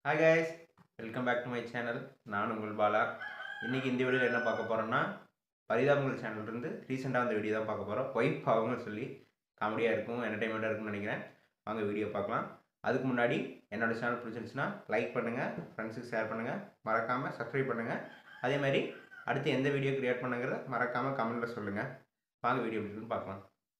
Hi guys welcome back to my channel நான் உங்கள் பாலா இன்றைக்கி இந்த வீடியோவில் என்ன பார்க்க போகிறோன்னா பரிதாபங்கள் சேனல்லேருந்து ரீசெண்டாக அந்த வீடியோ தான் பார்க்க போகிறோம் ஒய்ஃப் அவங்க சொல்லி காமெடியாக இருக்கும் என்டர்டைன்மெண்ட்டாக இருக்கும்னு நினைக்கிறேன் வாங்க வீடியோ பார்க்கலாம் அதுக்கு முன்னாடி என்னோட சேனல் பிடிச்சிருந்துச்சுன்னா லைக் பண்ணுங்கள் ஃப்ரெண்ட்ஸுக்கு ஷேர் பண்ணுங்கள் மறக்காமல் சப்ஸ்கிரைப் பண்ணுங்கள் அதே மாதிரி அடுத்து எந்த வீடியோ க்ரியேட் பண்ணுங்கிறத மறக்காமல் கமெண்ட்டில் சொல்லுங்கள் வாங்க வீடியோ எப்படி இருக்குன்னு பார்க்கலாம்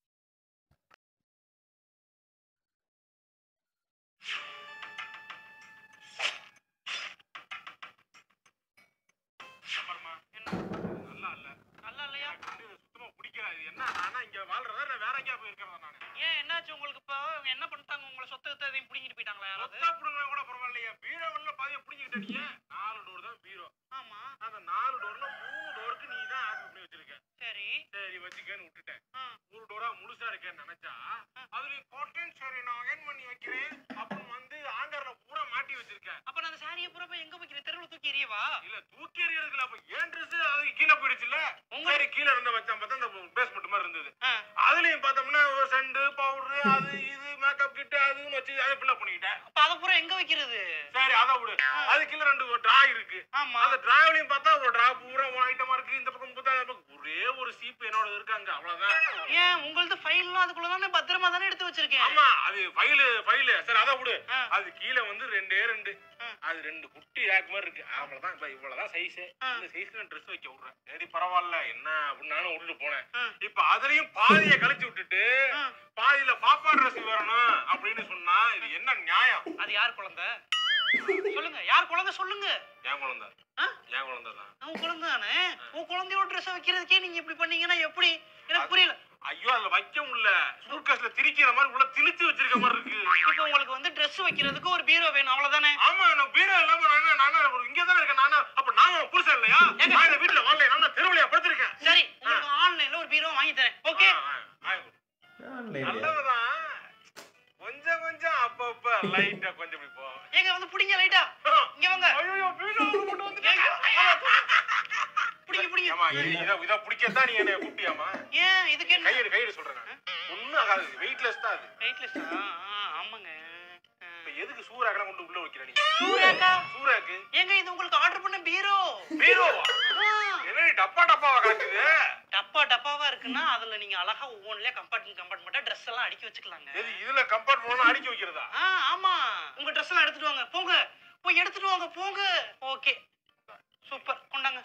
அப்புறமா நல்லா இல்ல நல்லா இல்லையா எனக்கு வந்து இது சுத்தமா பிடிக்கல இது என்ன நானா இங்க வாழ்றதா இல்ல வேற எங்கேயா போய் இருக்கிறதா நானு ஏன் என்னாச்சு உங்களுக்கு இப்போ என்ன பண்ணிட்டாங்க உங்களை சொத்து கிட்ட எதையும் பிடிங்கிட்டு போயிட்டாங்களா யாராவது மொத்தா புடுங்கினா கூட பரவாயில்லையே பீரோவில் பாதியை பிடிங்கிட்டு நீ நாலு டோர் தான் பீரோ ஆமா அந்த நாலு டோர்ல மூணு டோருக்கு நீ தான் ஆர்டர் பண்ணி வச்சிருக்க சரி சரி வச்சுக்கன்னு விட்டுட்டேன் ஆ. மூணு டோரா முழுசா இருக்கேன்னு நினைச்சா அதுல கோட்டன் சரி நான் அயன் பண்ணி வைக்கிறேன் அப்புறம் வந்து ஆங்கர்ல பூரா மாட்டி வச்சிருக்கேன் அப்ப நான் அந்த சாரியை பூரா போய் எங்க வைக்கிறேன் தெருவில் தூக்கி எறியவா இல்ல தூக்கி எறியறதுல அப்ப ஏன் ட்ரெஸ் அது கீழே போயிடுச்சுல்ல உங்க சரி கீழே இருந்த வச்சான் பார்த்தா இந்த பேஸ்மெண்ட் மாதிரி இருந்தது ஆ. அதுலயும் பார்த்தோம்னா செண்டு பவுடர் அது இது மேக்கப் கிட் அதுன்னு வச்சு அதை ஃபில்அப் பண்ணிக்கிட்டேன் அப்ப அதை பூரா எங்க வைக்கிறது சரி அதை விடு அது கீழே ரெண்டு டிரா இருக்கு ஆமா அந்த டிராவிலையும் பார்த்தா ஒரு டிரா பூரா ஐட்டமா இருக்கு இந்த பக்கம் பார்த்தா அந்த பக்கம் ஒரே ஒரு சீப் என்னோட இருக்காங்க அவ்வளவுதான் ஏன் உங்களது ஃபைல்லாம் அதுக்குள்ள தானே பத்திரமா தானே எடுத்து வச்சிருக்கேன் ஆமா அது ஃபைலு ஃபைலு சரி அதை விடு ஆ. அது கீழே வந்து ரெண்டே ரெண்டு ஆ. அது ரெண்டு குட்டி ரேக் மாதிரி இருக்கு அவ்வளவுதான் இப்ப இவ்வளவுதான் சைஸ் ஆ. இந்த சைஸ்ல நான் ட்ரெஸ் வைக்க விடுறேன் சரி பரவாயில்ல என்ன அப்படின்னு நானும் விட்டுட்டு போனேன் ஆ. இப்ப அதுலயும் பாதியை கழிச்சு விட்டுட்டு ஆ. பாதியில பாப்பா ட்ரெஸ் வரணும் அப்படின்னு சொன்னா இது என்ன நியாயம் அது யார் குழந்தை சொல்லுங்க யார் குழந்தை சொல்லுங்க என் குழந்தை ஆ? என் குழந்தை தான் உன் குழந்தை தானே உன் குழந்தையோட ட்ரெஸ் வைக்கிறதுக்கே நீங்க இப்படி பண்ணீங்கன்னா எப்படி எனக்கு புரியல ஐயோ அதுல வைக்க முடியல சூட்கேஸ்ல திரிக்கிற மாதிரி உள்ள திணிச்சு வச்சிருக்க மாதிரி இருக்கு இப்போ உங்களுக்கு வந்து Dress வைக்கிறதுக்கு ஒரு பீரோ வேணும் அவ்வளவுதானே ஆமா நான் பீரோ இல்லாம நான் நானா இங்க தானே இருக்கேன் நானா அப்ப நான் புருஷன் இல்லையா ஏங்க? நான் இந்த வீட்டுல வாழல நான் தெருவுலையா படுத்திருக்கேன் சரி உங்களுக்கு ஆன்லைன்ல ஒரு பீரோ வாங்கி தரேன் ஓகே ஆ, ஆ, ஆ. ஆன்லைன்லையா? நல்லதுதான் கொஞ்சம் கொஞ்சம் அப்பப்ப லைட்டா கொஞ்சம் இப்படி போ ஏங்க வந்து புடிங்க லைட்டா இங்க வாங்க ஐயோ வீடியோ கொண்டு வந்து ஏங்க, புடிங்க புடிங்க ஏமா இத இத பிடிக்கத்தான் நீ என்ன கூப்பிட்டியாமா ஏன் இதுக்கு என்ன கையெடு கையெடு சொல்றேன் நான். ஒண்ணும் ஆகாது வெயிட்லெஸ் தான் அது வெயிட்லெஸ் ஆமாங்க இப்ப எதுக்கு சூறாக்கெல்லாம் கொண்டு உள்ள வைக்கிற நீ சூர்யாக்கா சூறாக்கு ஏங்க இது உங்களுக்கு ஆர்டர் பண்ண பீரோ பீரோவா என்ன டப்பா டப்பாவா கிடக்குது டப்பா டப்பாவா இருக்குன்னா அதுல நீங்க அழகா ஒவ்வொன்றுல கம்பார்ட்மெண்ட் கம்பார்ட்மெண்டா ட்ரெஸ் எல்லாம் அடுக்கி வச்சுக்கலாங்க எது இதுல கம்ஃபர்ட் பண்ணா அடுக்கி வைக்கிறதா ஆ ஆமா உங்க ட்ரெஸ் எல்லாம் எடுத்துட்டு வாங்க போங்க போய் எடுத்துட்டு வாங்க போங்க ஓகே சூப்பர் கொண்டாங்க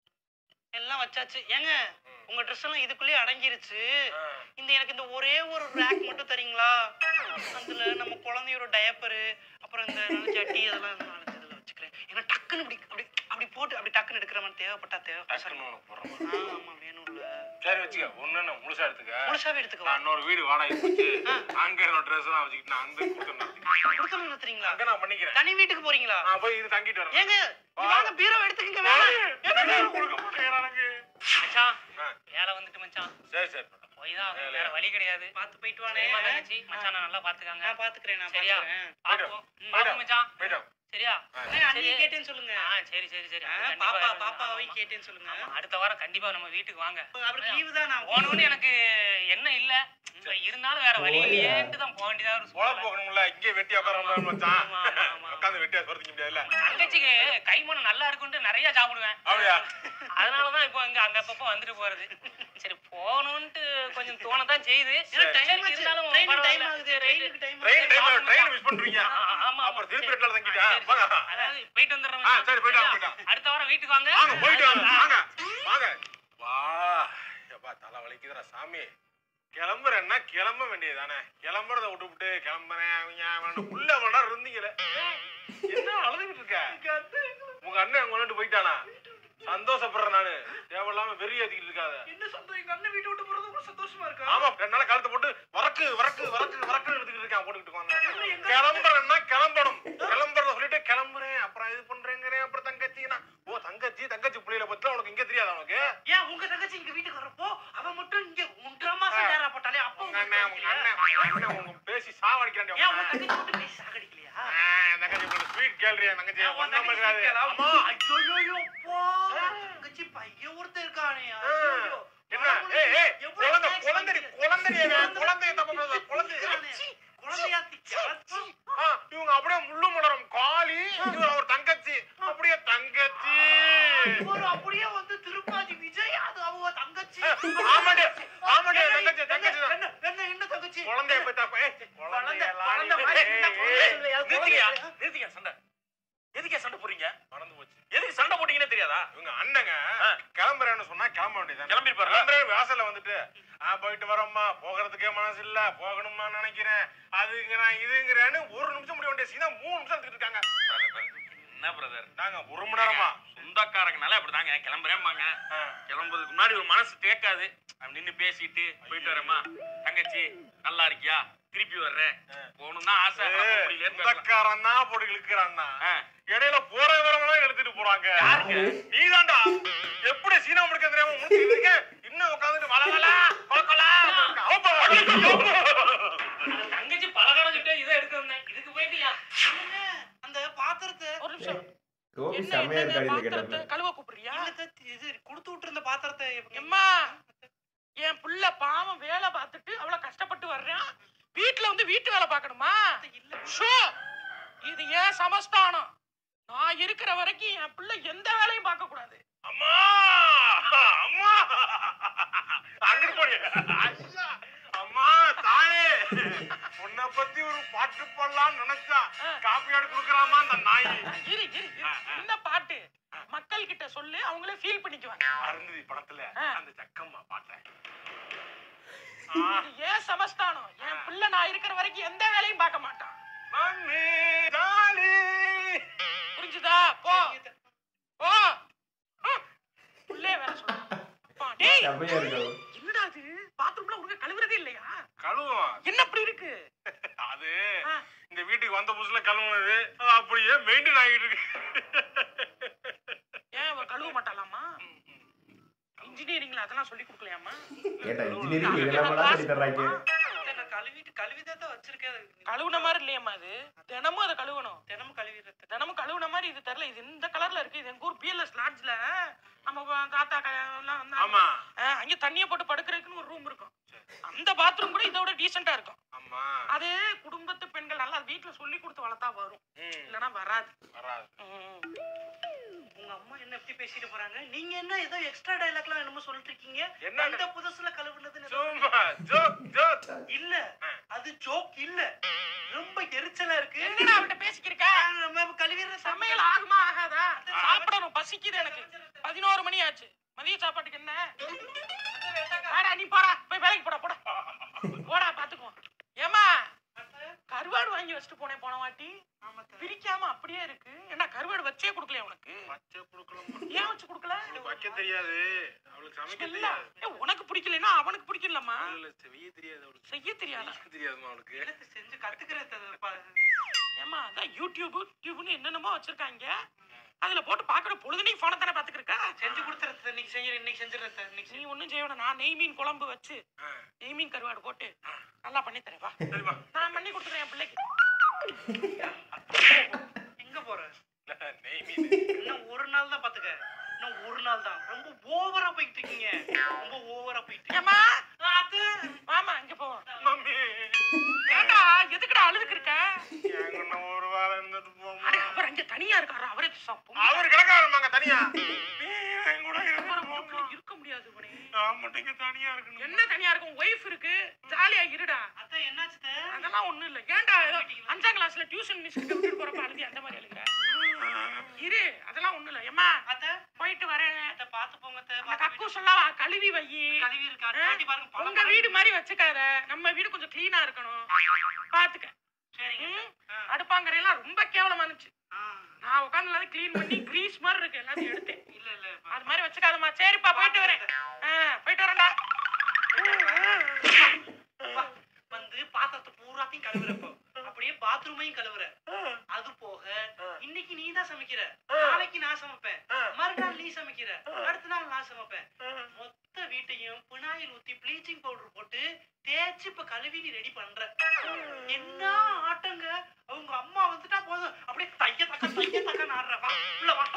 எல்லாம் வச்சாச்சு ஏங்க உங்க ட்ரெஸ் எல்லாம் இதுக்குள்ளேயே அடங்கிருச்சு ஆ. இந்த எனக்கு இந்த ஒரே ஒரு ரேக் மட்டும் தரீங்களா அதுல நம்ம குழந்தையோட டயப்பரு அப்புறம் இந்த நல்ல ஜட்டி அதெல்லாம் இந்த நாலஞ்சு இதுல வச்சுக்கிறேன் ஏன்னா டக்குன்னு இப்படி அப்படி அப்படி போட்டு அப்படி டக்குன்னு எடுக்கிற மாதிரி தேவைப்பட்டா தேவை டக்குன்னு உனக்கு போடுறேன். ஆ, ஆமா வேணும்ல சரி வச்சுக்க ஒண்ணு நான் முழுசா எடுத்துக்க முழுசாவே எடுத்துக்கவா நான் இன்னொரு வீடு வாடகை வச்சு அங்க என்னோட ட்ரெஸ் எல்லாம் வச்சுக்கிட்டு நான் அங்க கொடுத்துருந்தேன் கொடுக்கணும் நிறுத்துறீங்களா அங்க நான் பண்ணிக்கிறேன் தனி வீட்டுக்கு போறீங்களா நான் போய் இது தங்கிட்டு வரேன் ஏங்க இங்க வாங்க பீரோ எடுத்துக்கங்க வேணாம் என்ன கொடுக்க மாட்டேங்கிறான் எனக்கு மச்சான் ஆ, வேலை வந்துட்டு மச்சான் சரி சரி போய் தான் ஆகணும். வேற வழி கிடையாது பார்த்து போயிட்டு வானே சரிம்மா தங்கச்சி மச்சான் நல்லா பாத்துக்காங்க நான் பாத்துக்கிறேன் நான் சரியா? பாத்துக்கிறேன் பாப்போம் ம், போயிட்டு பாப்போம் மச்சான் போயிட்டோம் சரியா அண்ணே, அண்ணியை கேட்டேன்னு சொல்லுங்க ஆ சரி சரி சரி ஆ, கண்டிப்பா பாப்பா ஆமா, பாப்பாவையும் ஆமா. கேட்டேன்னு சொல்லுங்க ஆமா, அடுத்த வாரம் கண்டிப்பா நம்ம வீட்டுக்கு வாங்க அவருக்கு லீவு தான் நான் போகணும்னு எனக்கு என்ன இல்ல இப்ப இருந்தாலும் வேற வழி இல்லையேன்ட்டு தான் போக வேண்டியதா ஒரு போல சூழ்நிலை. போகணும்ல இங்கே வெட்டி உட்கார மச்சான் ஆமா, ஆமா, ஆமா. உட்காந்து வெட்டியா சொல்றதுக்கு முடியாதுல்ல தங்கச்சிக்கு கைமணம் நல்லா இருக்குன்ட்டு நிறைய சாப்பிடுவேன் அப்படியா அதனாலதான் இப்போ இங்க அங்க அப்பப்ப வந்துட்டு போறது சரி போகணும்ட்டு கொஞ்சம் தோணதான் செய்யுது டைம் சரி, ஆச்சு இருந்தாலும் ட்ரெயின் டைம் பரவாயில்ல. ஆகுது ட்ரெயினுக்கு டைம் ட்ரெயின் டைம் சாப்பிடுங்க. ட்ரெயின் மிஸ் பண்றீங்க ஆ, ஆ, ஆமா அப்புறம் ஆமா. திருப்பி சரி. இடத்துல தங்கிட்டா சரி, வாங்க அதாவது போயிட்டு வந்துடுறோம் ஆ, சரி, போயிட்டு வாங்க, சரியா? போயிட்டு வாங்க. அடுத்த வாரம் வீட்டுக்கு வாங்க வாங்க போயிட்டு வாங்க வாங்க வாங்க வா எப்பா தலை வலிக்குதுடா சாமி கிளம்புறேன்னா கிளம்ப வேண்டியதானே கிளம்புறத விட்டுவிட்டு கிளம்புறேன் அவங்க அவன் உள்ள மணி நேரம் இருந்தீங்களே என்ன அழுதுகிட்டு இருக்க உங்க அண்ணன் அங்க கொண்டு போயிட்டானா சந்தோஷப்படுறேன் நானு தேவையில்லாம வெறி ஏத்திக்கிட்டு இருக்காத என்ன சந்தோஷம் எங்க அண்ணன் வீட்டை விட்டு போறது கூட சந்தோஷமா இருக்கா ஆமா ரெண்டு நாள் கழுத்தை போட்டு வரக்கு வரக்கு வரக்கு வரக்கு எடுத்துக்கிட்டு இருக்கான் போட்டுக்கிட்டு உட்காந்து கிளம்புறேன்னா கிளம்பணும் கிளம்புறத சொல்லிட்டு கிளம்புறேன் அப்புறம் இது பண்றேங்கிறேன் அப்புறம் தங்கச்சினா ஓ தங்கச்சி தங்கச்சி புள்ளையில பத்தி உனக்கு இங்க தெரியாதா உனக்கு ஏன் உங்க தங்கச்சி இங்க வீட்டுக்கு வரப்போ அவ மட்டும் இங்க ஒன்றரை மாசம் நேரா போட்டாலே அப்போ உங்க அண்ணன் உங்க அண்ணன் உங்க அண்ணன் உங்க பேசி சாவடிக்கிறான் ஏன் உங்க தங்கச்சி மட்டும் பேசி சாகடிக்கலையா தங்கச்சி ஸ்வீட் கேள்றியா தங்கச்சி ஏன் உன் ஒன்றும் தங்கச்சி இருக்காது கேளா? ஆமா ஐயோயோயோ, அப்பா. தங்கச்சி பையன் ஒருத்தன் இருக்கானே ஐயோயோ. என்ன எவ்வளவு ஏய் ஏய் எவ்வளவு குழந்தை snacks குழந்தை வாங்கிட்டு- குழந்தை குழந்தைய தப்பு பேசாத, குழந்தை குழந்தையா திக்கா? ஆ, இவங்க அப்படியே முள்ளு மலரும் காளி இவர் அவர் தங்கச்சி அப்படியே தங்கச்சி ஒரு அப்படியே வந்து திருப்பாதி விஜய் அது அவங்க தங்கச்சி ஆமாடி ஆமாடி தங்கச்சி தங்கச்சி தான். என்ன என்ன என்ன தங்கச்சி குழந்தைய பெத்தா ஏய், குழந்தை குழந்தையெல்லாம் குழந்தை மாதிரி ஏய், என்ன குழந்தை ஏய், சொல்லையா? நிறுத்திக்கயா நிறுத்திக்கயா சண்டை எதுக்கே சண்டை போறீங்க மறந்து போச்சு எதுக்கு சண்டை போட்டீங்கன்னே தெரியாதா இவங்க அண்ணங்க ஆ. கிளம்புறேன்னு சொன்னா கிளம்ப வேண்டியது கிளம்பிருப்பாரு. கிளம்புறேன் வாசல்ல வந்துட்டு ஆ போயிட்டு வரோம்மா போகிறதுக்கே மனசு இல்ல போகணுமா நினைக்கிறேன் அதுங்கிறேன் இதுங்கிறேன்னு ஒரு நிமிஷம் முடிய வேண்டிய சீனா மூணு நிமிஷம் எடுத்துட்டு இருக்காங்க என்ன பிரதர் நாங்க ஒரு மணி நேரமா சொந்தக்காரங்கனால அப்படிதாங்க கிளம்புறேன்பாங்க கிளம்புறதுக்கு முன்னாடி ஒரு மனசு தேக்காது அப்படி நின்னு பேசிட்டு போயிட்டு வரேம்மா தங்கச்சி நல்லா இருக்கியா திருப்பி வர்றேன் போகணும் தான் ஆசை ஆனா போக முடியலையேன்னு பேசலாம். சொந்தக்காரன் தான் போட்டு இழுக்கிறான்னா ஆ, இடையில போற வரவெல்லாம் எடுத்துட்டு போறாங்க யாருங்க? நீதான்டா எப்படி சீனா முடிக்க தெரியாம முடிச்சுட்டு இருக்க இன்னும் உட்காந்துட்டு வள வள கொல கொல தங்கச்சி பலகாரம் கிட்ட இதை எடுக்க வந்தேன் இதுக்கு போயிட்டியா அந்த பாத்திரத்தை ஒரு நிமிஷம் கோபி என்ன செம்மையா என்ன இருக்காரு இந்த பாத்திரத்தை கெட்டப்ல கழுவ கூப்பிடுறியா இல்ல தத்தி, இது கொடுத்து விட்டுருந்த பாத்திரத்தை எப்படி- எம்மா என் புள்ள பாவம் வேலை பார்த்துட்டு அவ்வளவு கஷ்டப்பட்டு வர்றான் வீட்டுல வந்து வீட்டு வேலை பார்க்கணுமா இல்ல ஷோ இது ஏன் சமஸ்தானம் நான் இருக்கிற வரைக்கும் என் பிள்ளை எந்த வேலையும் பார்க்க கூடாது அம்மா அம்மா அங்கிட்டு போடி ஐயா, அம்மா தாயே உன்னை பத்தி ஒரு பாட்டு பாடலாம்னு நினைச்சா காப்பி ஆடு குடுக்கறாமா அந்த நாய் இரு இரு இரு. என்ன பாட்டு மக்கள் கிட்ட சொல்லு அவங்களே ஃபீல் பண்ணிக்குவாங்க அருந்ததி படத்துல ஆ. அந்த ஜக்கம்மா பாட்டேன் இது ஏன் சமஸ்தானம் என் பிள்ளை நான் இருக்கிற வரைக்கும் எந்த வேலையும் பார்க்க மாட்டான் மம்மி டாலி புரிஞ்சுதா போ போ ஹம். புள்ளைய வேலை சொல்றான் அப்பா, டேய் செம்மையா இருக்கு என்னடா இது பாத்ரூம்ல உனக்கு கழுவுறதே இல்லையா கழுவும் என்ன அப்படி இருக்கு அது ஆ. இந்த வீட்டுக்கு வந்த புதுசுல கழுவுனது அது அப்படியே மெயின்டைன் ஆகிட்டு இருக்கு ஏன் அவ கழுவ மாட்டாளாமா இன்ஜினியரிங்ல அதெல்லாம் சொல்லி கொடுக்கலையாமா கேட்டா இன்ஜினியரிங் இதெல்லாம் கூட சொல்லி தர்றாங்க இதை நான் கழுவிட்டு கழுவிதான் தான் வச்சிருக்கேன் அது கழுவுன மாதிரி இல்லையாம்மா அது தினமும் அதை கழுவணும் தினமும் கழுவிடுறது தினமும் கழுவுன மாதிரி இது தெரியல இது இந்த கலர்ல இருக்கு இது எங்க ஊர் பிஎல்எஸ் லாட்ஜ்ல நம்ம வ- தாத்தா க- எல்லாம் வந்தாங்க. ஆமா ஆ, அங்க தண்ணிய போட்டு படுக்கிறதுக்குன்னு ஒரு ரூம் இருக்கும் அந்த பாத்ரூம் கூட இதோட டீசெண்டா இருக்கும் ஆமா அது குடும்பத்து பெண்கள் நல்லா வீட்டுல சொல்லி கொடுத்து வளர்த்தா வரும் ம், இல்லனா வராது வராது ம். உங்க அம்மா என்ன எப்படி பேசிட்டு போறாங்க நீங்க என்ன ஏதோ எக்ஸ்ட்ரா டைலாக்லாம் என்னமோ சொல்லிட்டு இருக்கீங்க என்ன அந்த புதுசுல கழுவுனதுன்னு ஏதோ- சும்மா ஜோக் ஜோக் இல்ல அது ஜோக் இல்ல ரொம்ப எரிச்சலா இருக்கு என்னடா அவட்ட பேசிக்கிருக்க நம்ம கழுவிடுற சமையல் ஆகுமா ஆகாதா சாப்பிடணும் பசிக்குது எனக்கு பதினோரு மணி ஆச்சு மதிய சாப்பாட்டுக்கு என்ன வாடா நீ போடா போய் வேலைக்கு போடா போடா போடா பாத்துக்குவோம் ஏமா கருவாடு வாங்கி வச்சுட்டு போனேன் போன வாட்டி பிரிக்காம அப்படியே இருக்கு என்ன கருவாடு வச்சே கொடுக்கலையா உனக்கு பச்சை புழுக்கலாம் ஏன் வச்சு கொடுக்கல வைக்க தெரியாது அவளுக்கு சமைக்க இல்ல தெரியாது ஏய், உனக்கு பிடிக்கலன்னா அவனுக்கு பிடிக்கலம்மா இல்ல செய்ய தெரியாது அவளுக்கு செய்ய தெரியாதா செய்ய தெரியாதுமா அவளுக்கு செஞ்சு கத்துக்கிறது ஏமா அதான் யூடியூப் யூடியூப்னு என்னென்னமோ வச்சிருக்காங்க அதுல போட்டு பாக்குற பொழுதுனையும் போன தானே பாத்துக்கிருக்கா செஞ்சு கொடுத்துறது இன்னைக்கு செஞ்சு இன்னைக்கு செஞ்சிடறது இன்னைக்கு நீ ஒண்ணும் செய்ய வேணாம் நான் நெய் மீன் குழம்பு வச்சு ஆ. நெய் மீன் கருவாடு போட்டு நல்லா பண்ணி தரேன் வா சரிம்மா நான் பண்ணி கொடுத்துறேன் என் பிள்ளைக்கு எங்க போற நெய் மீன் இன்னும் ஒரு நாள் தான் பாத்துக்க இன்னும் ஒரு நாள் தான் ரொம்ப ஓவரா போயிட்டு இருக்கீங்க ரொம்ப ஓவரா போயிட்டு ஏமா வாமா இங்க போவோம் மம்மி ஏண்டா எதுக்குடா அழுதுக்கு இருக்க எங்கண்ணா ஒரு வாரம் இருந்துட்டு போமா அட அவர் அங்க தனியா இருக்காரு அவரே சாப்பிடும் அவர் கிடக்காருமாங்க தனியா நீ என் கூட இருந்துட்டு போமா இருக்க முடியாது இவனே. நான் மட்டும் இங்க தனியா இருக்கணும் என்ன தனியா இருக்கும் ஒய்ஃப் இருக்கு ஜாலியா இருடா அதான் என்னாச்சு அதெல்லாம் ஒண்ணும் இல்ல ஏன்டா ஏதோ அஞ்சாம் கிளாஸ்ல டியூஷன் மிஸ் கிட்ட விட்டுட்டு போறப்ப அழுதி அந்த மாதிரி அழுகுற இரு அதெல்லாம் ஒண்ணும் இல்ல ஏமா அத்த போயிட்டு வரேன் அத்த பாத்து போங்க அத்தை, அந்த பாத்து கக்கூஸ் எல்லாம் கழுவி வை கழுவி இருக்கா பாட்டி பாருங்க பல உங்க வீடு மாதிரி வச்சுக்காத நம்ம வீடு கொஞ்சம் கிளீனா இருக்கணும் பாத்துக்க சரிங்க ம்? ஆ. அடுப்பாங்கறையெல்லாம் ரொம்ப கேவலமா இருந்துச்சு ஆ. நான் உட்காந்து எல்லாத்தையும் க்ளீன் பண்ணி கிரீஸ் மாதிரி இருக்கு எல்லாத்தையும் எடுத்தேன் இல்ல இல்ல அது மாதிரி வச்சுக்காதம்மா சரிப்பா போயிட்டு வரேன் ஆ, போயிட்டு வரேன்டா வா, வந்து பாத்திரத்தை பூராத்தையும் கழுவுறப்போ அப்படியே பாத்ரூமையும் கழுவுற அது போக இன்னைக்கு நீ தான் சமைக்கிற நாளைக்கு நான் சமைப்பேன் மறுநாள் நீ சமைக்கிற அடுத்த நாள் நான் சமைப்பேன் மொத்த வீட்டையும் பினாயில் ஊத்தி ப்ளீச்சிங் பவுடர் போட்டு தேய்ச்சி இப்ப கழுவி நீ ரெடி பண்ற என்ன ஆட்டங்க அவங்க அம்மா வந்துட்டா போதும் அப்படியே தைய தக்க தைய தக்க ஆடுற வா உள்ள வா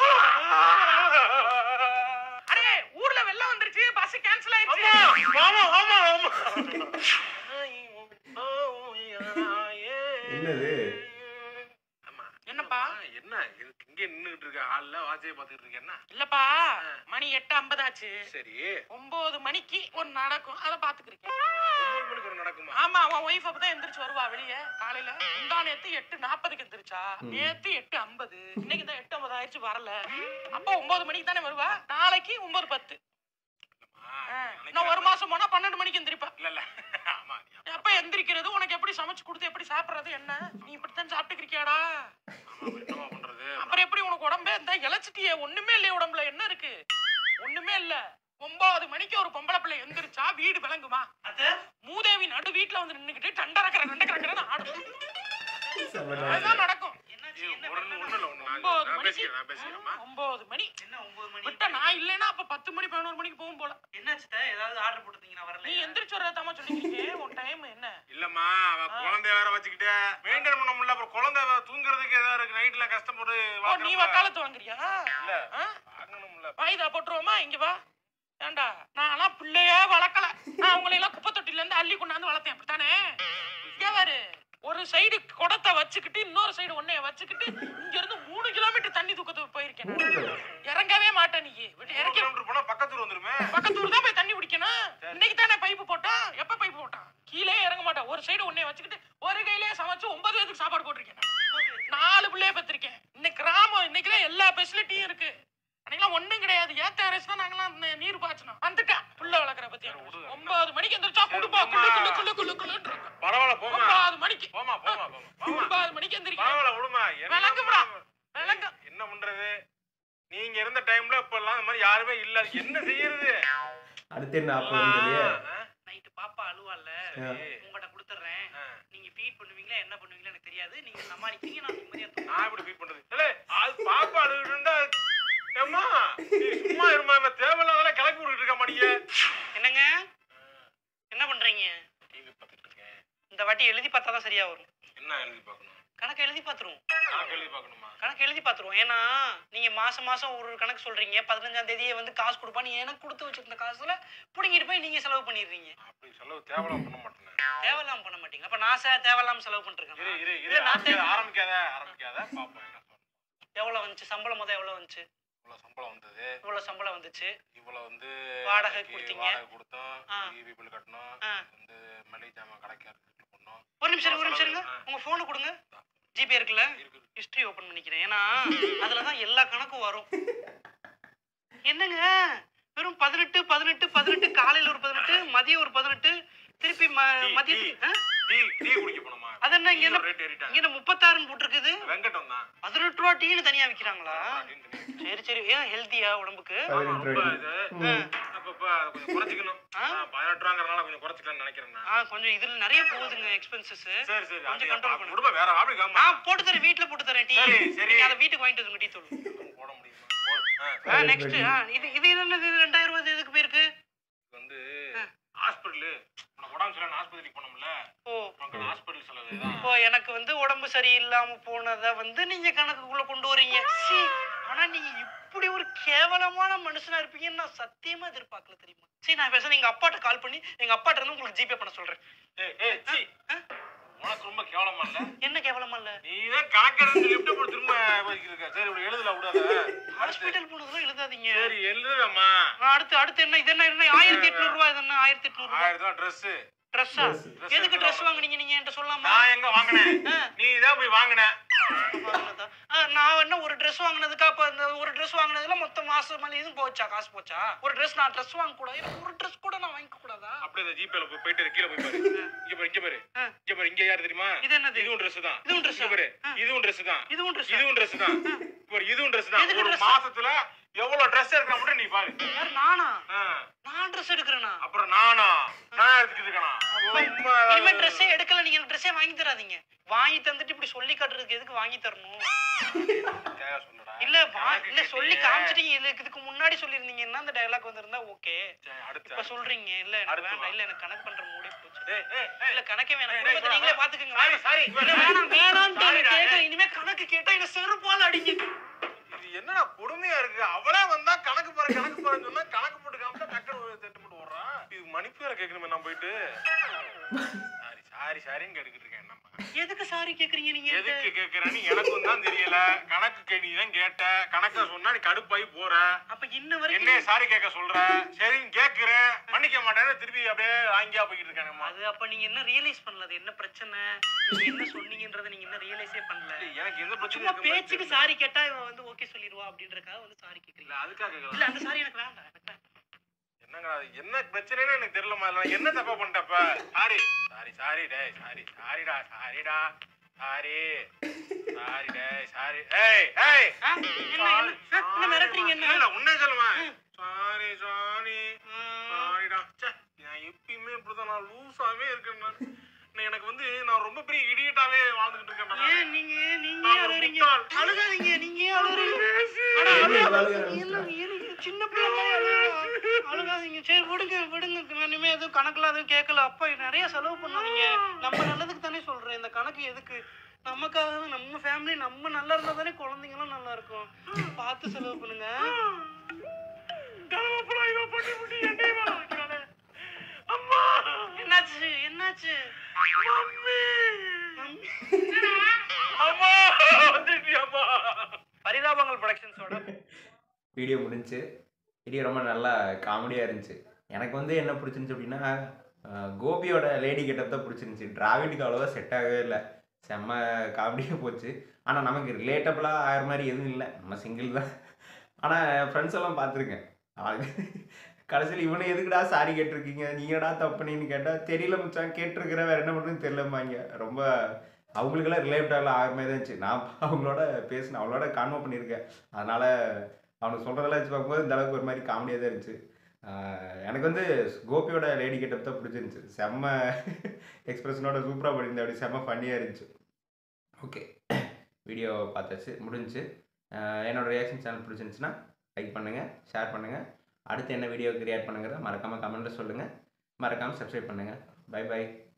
அரே ஊர்ல வெள்ளம் வந்துருச்சு பஸ் கேன்சல் ஆயிடுச்சு ஆமா ஆமா ஆமா என்னது என்னப்பா என்ன இதுக்கு இங்க நின்னுகிட்டு இருக்க ஹால்ல வாட்சியை பார்த்துட்டு இருக்க என்ன இல்லப்பா மணி எட்டு ஐம்பதாச்சு சரி ஒன்பது மணிக்கு ஒரு நடக்கும் அதை பாத்துக்கிறேன் ஒன்பது மணிக்கு ஒரு நடக்குமா ஆமா அவன் ஒய்ஃப் அப்பதான் எந்திரிச்சு வருவா வெளியே காலையில முந்தா நேத்து எட்டு நாற்பதுக்கு எந்திரிச்சா நேத்து எட்டு ஐம்பது இன்னைக்கு தான் எட்டு ஐம்பது ஆயிடுச்சு வரல அப்ப ஒன்பது மணிக்கு தானே வருவா நாளைக்கு ஒன்பது பத்து ஆ, இன்னும் ஒரு மாசம் போனா பன்னெண்டு மணிக்கு எந்திரிப்பா இல்ல இல்ல ஆமா நீ எப்ப எந்திரிக்கிறது உனக்கு எப்படி சமைச்சு கொடுத்து எப்படி சாப்பிடுறது என்ன நீ இப்படித்தான் சாப்பிட்டுக்கிறியாடா ஆமா, என்னம்மா பண்றது அப்புறம் எப்படி உனக்கு உடம்பே இந்த இழைச்சிட்டியே ஒண்ணுமே இல்லையே உடம்புல என்ன இருக்கு ஒண்ணுமே இல்ல ஒன்பது மணிக்கு ஒரு பொம்பளை பிள்ளை எந்திரிச்சா வீடு விளங்குமா அத்தை மூதேவி நடு வீட்டுல வந்து நின்னுக்கிட்டு டண்டரக்கற டண்டரக்கறன்னு ஆடும் அதுதான் நடக்கும் என்னாச்சு ஏய், என்ன ஒரு ஒண்ணு ஒண்ணு இல்ல ஒண்ணு நான் ஒன்பது நான் மணிக்கு பேசிக்கிறேன் நான் பேசிக்கிறேன்மா ஒன்பது மணி என்ன ஒன்பது மணி விட்ட நான் இல்லைன்னா அப்ப பத்து மணி பதினோரு மணிக்கு போகும் போல என்னாச்சு அத்தை? ஏதாவது ஆர்டர் போட்டுருந்தீங்க நான் வரல நீ எந்திரிச்சு வரதாம சொல்லிக்கிறீங்க உன் டைம் என்ன இல்லம்மா அவ குழந்தைய வேற வச்சுக்கிட்டு மெயின்டைன் பண்ண முடியல அப்புறம் குழந்தை வேற தூங்குறதுக்கு ஏதாவது இருக்கு நைட்ல கஷ்டப்பட்டு ஓ நீ வளர்க்கணும்ல. வக்காலத்து வாங்குறியா இல்ல ஆ? வாங்கணும்ல வாய்தா போட்டுருவோமா இங்க வா ஏண்டா நான்லாம் பிள்ளையே வளர்க்கல நான் உங்களை எல்லாம் குப்பை தொட்டில இருந்து அள்ளி கொண்டாந்து வளர்த்தேன் அப்படித்தானே இங்க பாரு ஒரு சைடு குடத்தை வச்சுக்கிட்டு இன்னொரு சைடு ஒன்னைய வச்சுக்கிட்டு இங்க இருந்து மூணு கிலோமீட்டர் தண்ணி தூக்கத்துக்கு போயிருக்கேன் இறங்கவே மாட்டேன் நீ விட்டு ஒரு இறக்கி கிலோமீட்டர் போனா பக்கத்தூர் வந்துருமே பக்கத்தூர் தான் போய் தண்ணி குடிக்கணும் இன்னைக்கு தானே பைப்பு போட்டான் எப்ப பைப்பு போட்டான் கீழே இறங்க மாட்டான் ஒரு சைடு ஒன்னே வச்சுக்கிட்டு ஒரு கையிலேயே சமைச்சு ஒன்பது பேருக்கு சாப்பாடு போட்டிருக்கேன் நாலு பிள்ளைய பெற்றிருக்கேன் இன்னைக்கு கிராமம் இன்னைக்குலாம் எல்லா ஃபெசிலிட்டியும் இருக்கு அன்னைக்கெல்லாம் ஒண்ணும் கிடையாது ஏத்த அரசு தான் நாங்கெல்லாம் ந- நீர் பாய்ச்சணும் வந்துட்டேன் புள்ள வளர்க்குற பத்தி ஒன்பது மணிக்கு எந்திரிச்சா குடுப்பா குளு குளு குளு குளு குளுன்னு இருக்கும் பரவாயில்ல போமா ஒன்பது மணிக்கு போமா போமா போமா போமா ஒன்பது மணிக்கு எந்திரிக்கிறேன் பரவாயில்ல விடுமா விளங்கும்டா. என்ன விளங்கு. என்ன பண்றது நீங்க இருந்த டைம்ல இப்ப எல்லாம் இந்த மாதிரி யாருமே இல்ல என்ன செய்யறது அடுத்து என்ன ஆப் இல்லையே ஆ, நைட்டு பாப்பா அழுவால சரி. உங்கள்கிட்ட கொடுத்துட்றேன் ஆ. நீங்க ஃபீட் பண்ணுவீங்களா என்ன பண்ணுவீங்களா எனக்கு தெரியாது நீங்க சமாளிக்கிறீங்க நான் நிம்மதியா தூங்குறேன். நான் எப்படி ஃபீல் பண்றது இல்ல அது பாப்பா அழுகிட்டு இருந்தா ஏம்மா நீ சும்மா இருமா இவன் தேவையில்லாதெல்லாம் கிளப்பி விட்டுட்டு இருக்க மாட்டீங்க என்னங்க என்ன பண்றீங்க டிவி பார்த்துட்டு இருக்கேன் இந்த வாட்டி எழுதி பார்த்தா தான் சரியா வரும் என்ன எழுதி பார்க்கணும் கணக்கு எழுதி பார்த்துருவோம் கணக்கு எழுதி பார்க்கணுமா கணக்கு எழுதி பார்த்துருவோம் ஏன்னா நீங்க மாசம் மாசம் ஒரு கணக்கு சொல்றீங்க பதினஞ்சாம் தேதியே வந்து காசு கொடுப்பா நீ எனக்கு கொடுத்து வச்சிருந்த காசுல புடுங்கிட்டு போய் நீங்க செலவு பண்ணிடுறீங்க அப்படி செலவு தேவையில்லாம் பண்ண மாட்டேன் தேவையில்லாம பண்ண மாட்டீங்க அப்ப நான் சே- தேவையில்லாம செலவு இரு பண்ணிருக்கேன் இரு இரு இல்ல, நான் ஆரம்பிக்காத ஆரம்பிக்காத ஆரம்பிக்காத பாப்போம் என்ன சொல்றேன் எவ்வளவு வந்துச்சு சம்பளம் மொதல் எவ்வளவு வந்துச்சு இவ்வளவு சம்பளம் வந்தது இவ்வளவு சம்பளம் வந்துச்சு இவ்வளவு வந்து வாடகை அதுக்கு கொடுத்தீங்க. வாடகை கொடுத்தோம் ஆ. டிவி பில் கட்டணும் ஆ. வந்து மளிகை ஜாமான் கடைக்கார பண்ணோம் ஒரு நிமிஷம் இருங்க, ஒரு நிமிஷம் இருங்க ஆ. உங்க போனை கொடுங்க ஜிபே இருக்குல்ல இருக்கு ஹிஸ்டரி ஓபன் பண்ணிக்கிறேன் ஏன்னா அதுல தான் எல்லா கணக்கும் வரும் என்னங்க வெறும் பதினெட்டு பதினெட்டு பதினெட்டு காலையில ஒரு பதினெட்டு மதியம் ஒரு பதினெட்டு திருப்பி ம- டீ, மதியத்துக்கு ஆ? டீ டீ குடிக்க போனோமா அது என்ன இங்க என்ன ரேட் ஏறிட்டாங்க இங்க என்ன முப்பத்தாறுன்னு போட்டிருக்குது வெங்கடம் தான் பதினெட்டு ரூபா டீன்னு தனியா விக்கிறாங்களா அப்படின்னு தெரியும். சரி சரி ஏன் ஹெல்த்தியா உடம்புக்கு ஆமா, பதினெட்டு ரொம்ப ரூபாய்க்கு. இது ம். அப்பப்ப அதை கொஞ்சம் குறைச்சிக்கணும் ஆ? ஆ, பதினெட்டு ரூபாங்கிறனால கொஞ்சம் குறைச்சிக்கலாம்னு நினைக்கிறேன் நான். ஆ கொஞ்சம் இதுல நிறைய போகுதுங்க எக்ஸ்பென்சஸ் சரி சரி கொஞ்சம் அது control அப்ப பண்ணு. குடும்ப வேற ஆப்படி நான் காமா போட்டு தரேன் வீட்ல போட்டு தரேன் டீ சரி, சரி. நீங்க அதை வீட்டுக்கு வாங்கிட்டு வந்துருங்க டீ தூள் போட முடியுமா போடு. ஆ, ஆ நெக்ஸ்ட் இது இது என்னது இது ரெண்டாயிரம் ரூபாய் எதுக்கு போயிருக்கு இது வந்து ஹாஸ்பிட்டலு உனக்கு உடம்பு சரியில்லை ஆஸ்பத்திரிக்கு போனோம்ல ஓ உனக்கு ஹாஸ்பிட்டல் செலவு தான் இப்போ எனக்கு வந்து உடம்பு சரியில்லாம போனதை வந்து நீங்க கணக்குக்குள்ள கொண்டு வரீங்க சீ, ஆனா நீங்க இப்படி ஒரு கேவலமான மனுஷனா இருப்பீங்கன்னு நான் சத்தியமா எதிர்பார்க்கல தெரியுமா சரி நான் பேசுறேன் எங்க அப்பாட்ட கால் பண்ணி எங்க அப்பாட்ட இருந்து உங்களுக்கு ஜிபே பண்ண சொல்றேன் ஏய் ஏய் சீ ஆ? உனக்கு ரொம்ப கேவலமா இல்ல என்ன கேவலமா இல்ல நீ தான் கணக்கெடுத்து லிஃப்ட் போட்டு திரும்ப வச்சிருக்க சரி இப்படி எழுதல விடாத அடுத்து ஹாஸ்பிட்டல் போனதெல்லாம் எழுதாதீங்க சரி எழுதுறம்மா ஆ, அடுத்து அடுத்து என்ன இது என்ன என்ன ஆயிரத்தி எட்நூறு ரூபாய் இது என்ன ஆயிரத்தி எட்நூறு ரூபாய் ஆயிரம் ரூபாய் ட்ரெஸ் ட்ரெஸ்ஸா Dress. எதுக்கு ட்ரெஸ் வாங்குனீங்க நீங்க என்கிட்ட சொல்லாமா நான் எங்க வாங்கினேன் ஆ. நீ தான் போய் வாங்கின வாங்கினதா? ஆ, நான் என்ன ஒரு ட்ரெஸ் வாங்கினதுக்கு அப்ப இந்த ஒரு ட்ரெஸ் வாங்கினதுல மொத்த மாசம் மேலே இதுவும் போச்சா காசு போச்சா ஒரு ட்ரெஸ் நான் ட்ரெஸ் வாங்க கூடாது எனக்கு ஒரு ட்ரெஸ் கூட நான் வாங்கிக்க கூடாதா அப்படியே இந்த ஜிபேல போய் போயிட்டு கீழே போய் பாரு இங்க பாரு இங்க பாரு ஆ. இங்க பாரு இங்க யாரு தெரியுமா இது என்னது? இதுவும் Dress தான் இதுவும் dress ஆ? இங்க பாரு ஆ. இதுவும் Dress தான் இதுவும் ட்ரெஸ் இதுவும் Dress தான் இப்ப பாரு, இதுவும் Dress தான் எதுக்கு ஒரு dress? மாசத்துல எவ்வளவு Dress எடுக்க மட்டும் நீ பாரு யார் நானா ஆ. நான் ட்ரெஸ் எடுக்கிறேனா அப்புறம் நானா நான் எடுத்துக்கிட்டு இருக்கேனா சும்மா ஏதாவது- இனிமே ட்ரெஸ்ஸே எடுக்கல நீங்க ட்ரெஸ்ஸே வாங்கி தராதீங்க வாங்கி தந்துட்டு இப்படி சொல்லி காட்டுறதுக்கு எதுக்கு வாங்கி தரணும் தேவை சொல்லுடா. இல்ல வா எனக்கு இல்ல சொல்லி கேட்டீங்க. காமிச்சிட்டீங்க இதுக்கு இதுக்கு முன்னாடி சொல்லிருந்தீங்கன்னா அந்த டயலாக் வந்திருந்தா ஓகே சரி, அடுத்து இப்ப சொல்றீங்க இல்ல எனக்கு அடுத்து வேண்டாம் வா. இல்ல எனக்கு கணக்கு பண்ற மூடே போச்சு ஏய், ஏய், ஏய். இல்ல கணக்கே வேணாம் டேய், குடும்பத்தை டேய், நீங்களே வா. பாத்துக்கங்க சாரி, சாரி. இல்ல வேணாம் வேணாம்ட்டு சாரிடா, கேட்க ஏய். இனிமே கணக்கு கேட்டா என்ன செருப்பால அடிங்க இது என்னடா கொடுமையா இருக்கு அவளே வந்தா கணக்கு பாரு கணக்கு பாருன்னு சொன்னா கணக்கு போட்டு காமிச்சா டக்குனு ஒரு திட்டு போட்டு ஓடுறான் இது மணிப்பேரை கேட்கணுமே நான் போயிட்டு சாரி சாரி சாரின்னு கேட்டுக்கிட்டு இருக்கேன் நம்ம எதுக்கு சாரி கேக்குறீங்க நீங்க என்கிட்ட? எதுக்கு கேக்குறேன்னு எனக்கும் தான் தெரியல கணக்கு கேள்வி தான் கேட்ட கணக்க சொன்னா நீ கடுப்பாகி போற அப்ப இன்ன வரைக்கும் என்ன சாரி கேட்க சொல்ற சரி கேக்குறேன் மன்னிக்க மாட்டேன்னு திருப்பி அப்படியே வாங்கியா போய்கிட்டு இருக்காங்கம்மா அது அப்ப நீங்க என்ன ரியலைஸ் பண்ணல அது என்ன பிரச்சனை நீங்க என்ன சொன்னீங்கன்றத நீங்க என்ன ரியலைஸே பண்ணல எனக்கு எந்த சும்மா பிரச்சனையும் பேச்சுக்கு சாரி கேட்டா இவன் வந்து ஓகே சொல்லிடுவா அப்படின்றக்காக வந்து சாரி இல்ல கேக்குறீங்க அதுக்காக கேட்கல இல்ல அந்த சாரி எனக்கு வேண்டாம் எனக்கு வேண்டாம். என்னங்க அது என்ன பிரச்சனைன்னு எனக்கு தெரியலமா இல்ல என்ன தப்பா பண்ணிட்டப்ப சாரி சாரி சாரி டேய் சாரி சாரிடா சாரிடா சாரி சாரி டேய் சாரி ஏய் ஏய் ஆ? என்ன என்ன ஆ, என்ன மிரட்டுறீங்க இல்ல என்ன இல்ல உன்னே சொல்லுமா சாரி சாரி ம். சாரிடா ச்சே நான் எப்பயுமே இப்படிதான் நான் லூசாவே இருக்கேன் நான். நான் எனக்கு வந்து நான் ரொம்ப பெரிய இடியட்டாவே வாழ்ந்துகிட்டு இருக்கேன் நான். ஏன் நீங்க நீங்க நான் ஏன் ஒரு அழுறீங்க முட்டாள். அழுகாதீங்க நீங்க ஏன் அழுறீங்க அட, ஏன் அழுகாதீங்க. அழுக என்ன, எனக்கு சின்ன பிள்ளை அழுகாதீங்க சரி விடுங்க விடுங்க இனிமே எதுவும் கணக்குல எதுவும் கேட்கல அப்பா நிறைய செலவு பண்ணாதீங்க நம்ம நல்லதுக்கு தானே சொல்றேன் இந்த கணக்கு எதுக்கு நமக்காக தான் நம்ம ஃபேமிலி நம்ம நல்லா இருந்தா தானே குழந்தைங்களும் நல்லா இருக்கும் பார்த்து செலவு பண்ணுங்க கடவுளா, இவன் பண்ணி விட்டு என்னைய வாழ வைக்கிறானே. அம்மா என்னாச்சு என்னாச்சு மம்மி அம்மா வந்துட்டியாம்மா பரிதாபங்கள் ப்ரொடக்ஷன்ஸோட வீடியோ முடிஞ்சுச்சு வீடியோ ரொம்ப நல்லா காமெடியாக இருந்துச்சு எனக்கு வந்து என்ன பிடிச்சிருந்துச்சு அப்படின்னா அஹ், கோபியோட லேடி கெட்டப் தான் பிடிச்சிருந்துச்சி டிராவிட்டுக்கு அவ்வளோவா செட் ஆகவே இல்லை செம்ம காமெடியாக போச்சு ஆனால் நமக்கு ரிலேட்டபிளாக ஆகிற மாதிரி எதுவும் இல்லை நம்ம சிங்கிள் தான் ஆனால் ஃப்ரெண்ட்ஸ் எல்லாம் பார்த்துருக்கேன் கடைசியில் இவனை எதுக்குடா சாரி கேட்டிருக்கீங்க நீங்கடா தப்புனின்னு கேட்டால் தெரியல மச்சான் கேட்டிருக்கிறேன் வேறு என்ன பண்ணுறதுன்னு தெரியலம்பாங்க ரொம்ப அவங்களுக்கெல்லாம் ரிலேட்டபிளாக ஆகிற மாதிரி தான் இருந்துச்சு நான் அவங்களோட பேசினேன் அவங்களோட கான்வோ பண்ணியிருக்கேன் அதனால் அவனுக்கு சொல்கிறதெல்லாம் வச்சு பார்க்கும்போது இந்த அளவுக்கு ஒரு மாதிரி காமெடியாக தான் இருந்துச்சு ஆஹ் எனக்கு வந்து கோபியோட லேடி கெட்டப் தான் பிடிச்சிருந்துச்சு செம்ம எக்ஸ்பிரஷனோட சூப்பராக பண்ணியிருந்தேன் அப்படி செம்ம ஃபன்னியாக இருந்துச்சு ஓகே வீடியோ பார்த்தாச்சு முடிஞ்சுச்சு ஆஹ் என்னோட ரியாக்ஷன் சேனல் பிடிச்சிருந்துச்சுன்னா லைக் பண்ணுங்கள் ஷேர் பண்ணுங்கள் அடுத்து என்ன வீடியோ கிரியேட் பண்ணுங்கிறத மறக்காமல் கமெண்ட்டில் சொல்லுங்கள் மறக்காமல் சப்ஸ்கிரைப் பண்ணுங்கள் பை பை